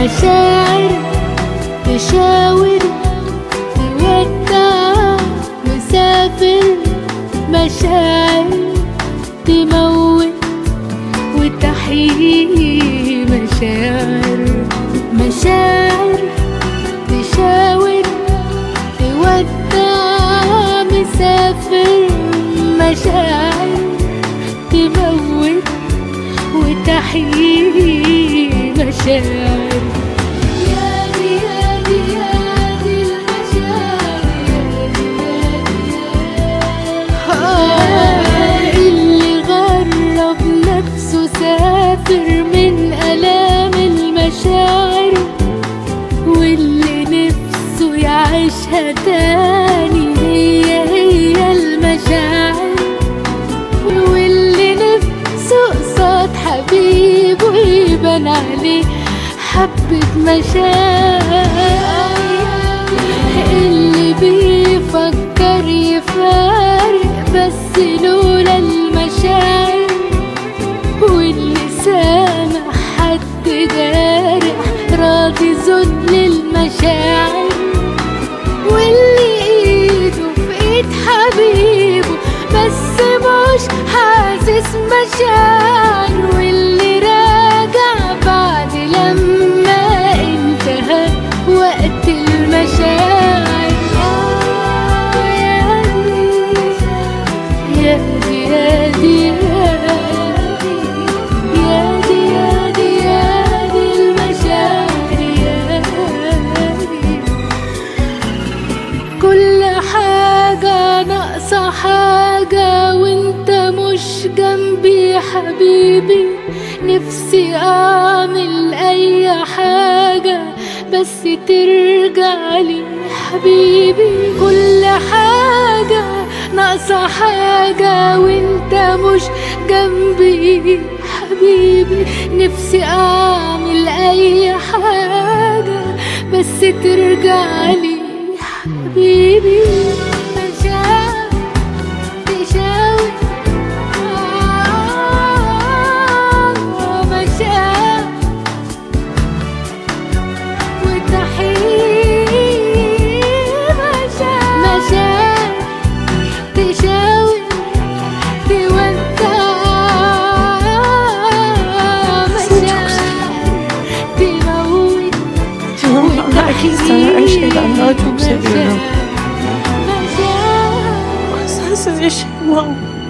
مشاعر تشاور تودع مسافر مشاعر تموت وتحيي مشاعر مشاعر تشاور تودع مسافر مشاعر تموت وتحيي مشاعر يا دي يا دي يا دي المشاعر اللي غرب نفسه سافر من آلام المشاعر واللي نفسه يعيشها تاني هي هي المشاعر واللي نفسه قصاد حبيبه يبان عليه حبة مشاعر اللي بيفكر يفارق بس لولا المشاعر واللي سامع حد جارح راضي ذل المشاعر واللي ايده في ايد حبيبه بس مش حاسس مشاعر واللي راجع بعد لما انتهى وقت المشاعر آه يا دي يا دي يا دي يا دي يا دي يا دي المشاعر يا دي كل حاجة ناقصة حاجة وانت مش جنبي يا حبيبي نفسي اعمل اي حاجة بس ترجع لي حبيبي كل حاجة ناقصة حاجة وانت مش جنبي حبيبي نفسي اعمل اي حاجة بس ترجع لي حبيبي مشاعر تشاور آه، مشاعر وتحيي مشاعر مشاعر تشاور تودع مشاعر تموت أنا أكيد سامع شيء لأنها توصل مشاعر وإحساس إن شيء